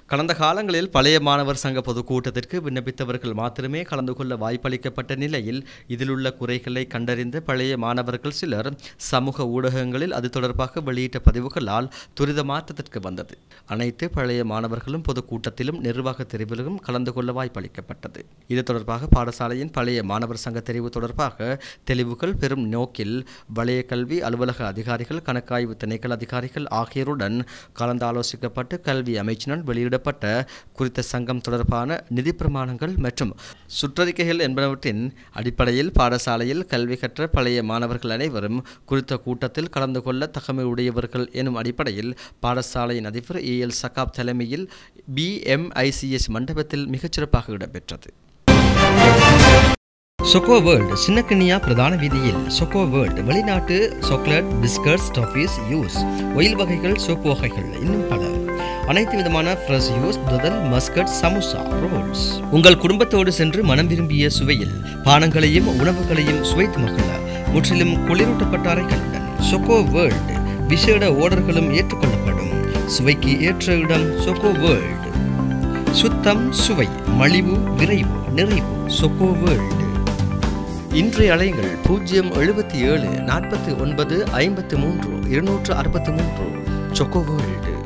கடந்த காலங்களில் பழைய மாணவர் சங்க பொதுக்கூட்டத்திற்கு விண்ணப்பித்தவர்கள் மாத்திரமே கலந்து கொள்ள வாய்ப்பளிக்கப்பட்ட நிலையில் இதில் உள்ள குறைகளை கண்டறிந்த பழைய மாணவர்கள் சிலர் சமூக ஊடகங்களில் அது தொடர்பாக வெளியிட்ட பதிவுகளால் துரித மாற்றத்திற்கு வந்தது அனைத்து பழைய மாணவர்களும் பொதுக்கூட்டத்திலும் நிர்வாக தெரிவிலும் கலந்து கொள்ள வாய்ப்பளிக்கப்பட்டது இது தொடர்பாக பாடசாலையின் பழைய மாணவர் சங்க தெரிவு தொடர்பாக தெளிவுகள் பெறும் நோக்கில் வலய கல்வி அலுவலக அதிகாரிகள் கணக்காய்வு திணைக்கள அதிகாரிகள் ஆகியோருடன் கலந்தாலோசிக்கப்பட்டு கல்வி அமைச்சினால் வெளியிடப்பட்ட குறித்த சங்கம் தொடர்பான நிதி பிரமாணங்கள் மற்றும் சுற்றறிக்கைகள் என்பனவற்றின் அடிப்படையில் பாடசாலையில் கல்வி கற்ற பழைய மாணவர்கள் அனைவரும் குறித்த கூட்டத்தில் கலந்து கொள்ள தகமை உடையவர்கள் எனும் அடிப்படையில் பாடசாலையின் அதிபர் ஏ எல் சகாப் தலைமையில் பிஎம்ஐசிஎஸ் மண்டபத்தில் மிகச்சிறப்பாக இடம்பெற்றது சொக்கோ வேர்ல்டு சின்னக்கினியா பிரதான வீதியில் சொக்கோ வேர்ல்டு வெளிநாட்டு chocolate biscuits toffees juice oil வகைகள் சோப்பு வகைகள் இன்னும் பல அனைத்து விதமான ஃப்ரெஷ் யூஸ் முதல் மஸ்கட் சமோசா ரோல்ஸ் உங்கள் குடும்பத்தோடு சென்று மனம் விரும்பிய சுவையில் பானங்களையும் உணவுகளையும் சுவைத்து மகிழ முற்றிலும் குளிரூட்டப்பட்ட அறைகளுடன் சொக்கோ வேர்ல்டு விசேட ஓர்டர்களும் ஏற்றுக்கொள்ளப்படும் சுவைக்கு ஏற்ற இடம் சொக்கோ வேர்ல்டு சுத்தம் சுவை மலிவு விரைவு நிறைவு சொக்கோ வேர்ல்டு இன்றைய அலைகள் பூஜ்ஜியம் எழுபத்தி ஏழு நாற்பத்தி ஒன்பது ஐம்பத்தி மூன்று இருநூற்று அறுபத்தி மூன்று சொக்கோ வேர்ல்டு